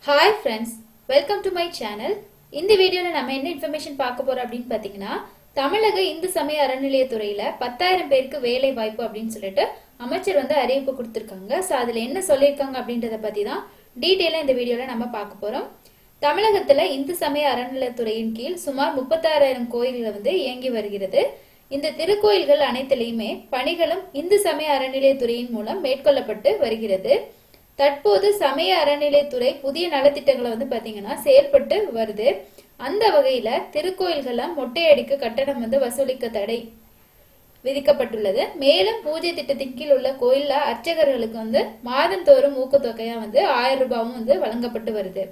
hi friends welcome to my channel இந்த வீடியோவில் நம்ம என்ன இன்ஃபர்மேஷன் பார்க்க போறோம் அப்படின்னு பார்த்தீங்கன்னா தமிழக இந்து சமய அறநிலையத்துறையில பத்தாயிரம் பேருக்கு வேலை வாய்ப்பு அப்படின்னு சொல்லிட்டு அமைச்சர் வந்து அறிவிப்பு கொடுத்துருக்காங்க ஸோ அதில் என்ன சொல்லியிருக்காங்க அப்படின்றத பற்றி தான் டீட்டெயிலாக இந்த வீடியோவில் நம்ம பார்க்க போகிறோம் தமிழகத்துல இந்து சமய அறநிலையத்துறையின் கீழ் சுமார் முப்பத்தாறாயிரம் கோயில்கள் வந்து இயங்கி வருகிறது இந்த திருக்கோயில்கள் அனைத்திலையுமே பணிகளும் இந்து சமய அறநிலையத்துறையின் மூலம் மேற்கொள்ளப்பட்டு வருகிறது தற்போது சமய அறநிலையத்துறை புதிய நலத்திட்டங்களை வந்து பாத்தீங்கன்னா செயல்பட்டு வருது அந்த வகையில திருக்கோயில்கள மொட்டையடிக்கு கட்டணம் வந்து வசூலிக்க தடை விதிக்கப்பட்டுள்ளது மேலும் பூஜை திட்டத்தின் கீழ் உள்ள கோயில்ல அர்ச்சகர்களுக்கு வந்து மாதந்தோறும் ஊக்கத்தொகையா வந்து ஆயிரம் ரூபாயும் வந்து வழங்கப்பட்டு வருது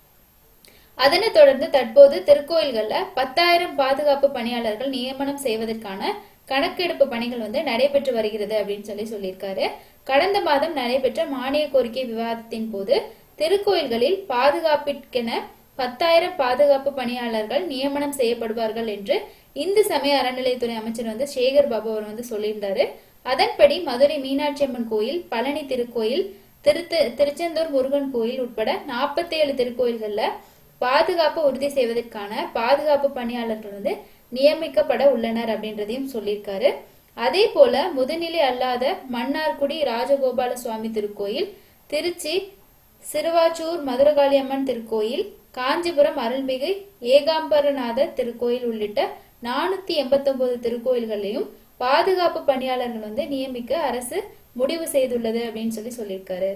அதனைத் தொடர்ந்து தற்போது திருக்கோயில்கள்ல பத்தாயிரம் பாதுகாப்பு பணியாளர்கள் நியமனம் செய்வதற்கான கணக்கெடுப்பு பணிகள் வந்து நடைபெற்று வருகிறது அப்படின்னு சொல்லி சொல்லியிருக்காரு கடந்த மாதம் நடைபெற்ற மானிய கோரிக்கை விவாதத்தின் போது திருக்கோயில்களில் பாதுகாப்பிற்கென பத்தாயிரம் பாதுகாப்பு பணியாளர்கள் நியமனம் செய்யப்படுவார்கள் என்று இந்து சமய அறநிலையத்துறை அமைச்சர் வந்து சேகர் பாபு அவர் வந்து சொல்லியிருந்தாரு அதன்படி மதுரை மீனாட்சி அம்மன் கோயில் பழனி திருக்கோயில் திருத்து திருச்செந்தூர் முருகன் கோயில் உட்பட நாற்பத்தி ஏழு திருக்கோயில்கள்ல பாதுகாப்பு உறுதி செய்வதற்கான பாதுகாப்பு பணியாளர்கள் வந்து நியமிக்கப்பட உள்ளனர் அப்படின்றதையும் சொல்லியிருக்காரு அதே போல முதுநிலை அல்லாத மன்னார்குடி ராஜகோபால சுவாமி திருக்கோயில் திருச்சி சிறுவாச்சூர் மதுரகாளி அம்மன் திருக்கோயில் காஞ்சிபுரம் அருள்மிகு ஏகாம்பரநாதர் திருக்கோயில் உள்ளிட்ட நானூத்தி எண்பத்தொன்பது திருக்கோயில்களையும் பாதுகாப்பு பணியாளர்கள் வந்து நியமிக்க அரசு முடிவு செய்துள்ளது அப்படின்னு சொல்லி சொல்லியிருக்காரு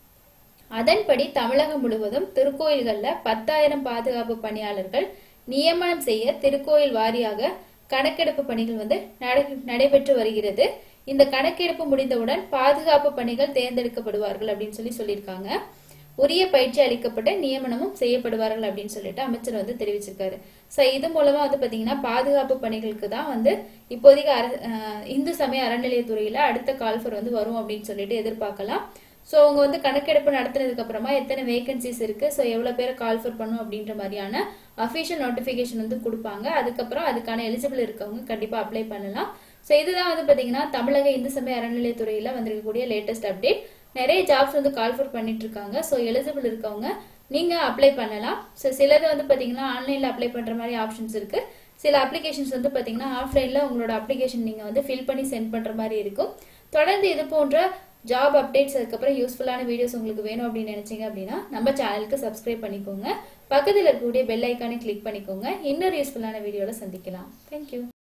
அதன்படி தமிழகம் முழுவதும் திருக்கோயில்கள்ல பத்தாயிரம் பாதுகாப்பு பணியாளர்கள் நியமனம் செய்ய திருக்கோயில் வாரியாக கணக்கெடுப்பு பணிகள் வந்து நடைபெற்று வருகிறது இந்த கணக்கெடுப்பு முடிந்தவுடன் பாதுகாப்பு பணிகள் தேர்ந்தெடுக்கப்படுவார்கள் அப்படின்னு சொல்லி சொல்லியிருக்காங்க உரிய பயிற்சி அளிக்கப்பட்ட நியமனமும் செய்யப்படுவார்கள் அப்படின்னு சொல்லிட்டு அமைச்சர் வந்து தெரிவிச்சிருக்காரு ஸோ இது மூலமா வந்து பாத்தீங்கன்னா பாதுகாப்பு பணிகளுக்கு தான் வந்து இப்போதைக்கு அர இந்து சமய அறநிலையத்துறையில அடுத்த கால்ஃபர் வந்து வரும் அப்படின்னு சொல்லிட்டு எதிர்பார்க்கலாம் ஸோ அவங்க வந்து கணக்கெடுப்பு நடத்தினதுக்கு அப்புறமா எத்தனை வேகன்சிஸ் இருக்கு ஸோ எவ்வளோ பேரை கால்ஃபர் பண்ணும் அப்படின்ற மாதிரியான அஃபிஷியல் நோட்டிஃபிகேஷன் வந்து கொடுப்பாங்க அதுக்கப்புறம் அதுக்கான எலிஜிபிள் இருக்கவங்க கண்டிப்பாக அப்ளை பண்ணலாம் ஸோ இதுதான் வந்து பார்த்தீங்கன்னா தமிழக இந்து சமய அறநிலையத்துறையில் வந்திருக்கக்கூடிய லேட்டஸ்ட் அப்டேட் நிறைய ஜாப்ஸ் வந்து கால்ஃபர் பண்ணிட்டு இருக்காங்க ஸோ எலிஜிபிள் இருக்கவங்க நீங்கள் அப்ளை பண்ணலாம் ஸோ சிலது வந்து பார்த்தீங்கன்னா ஆன்லைனில் அப்ளை பண்ணுற மாதிரி ஆப்ஷன்ஸ் இருக்கு சில அப்ளிகேஷன்ஸ் வந்து பார்த்தீங்கன்னா ஆஃப்லைனில் உங்களோட அப்ளிகேஷன் நீங்கள் வந்து ஃபில் பண்ணி சென்ட் பண்ணுற மாதிரி இருக்கும் தொடர்ந்து இது போன்ற ஜாப் அப்டேட்ஸ் அதுக்கப்புறம் யூஸ்ஃபுல்லான வீடியோஸ் உங்களுக்கு வேணும் அப்படின்னு நினைச்சீங்க அப்படின்னா நம்ம சேனலுக்கு சப்ஸ்கிரைப் பண்ணிக்கோங்க பக்கத்தில் இருக்கக்கூடிய பெல் ஐக்கானை கிளிக் பண்ணிக்கோங்க இன்னொரு யூஸ்ஃபுல்லான வீடியோவில் சந்திக்கலாம் தேங்க்யூ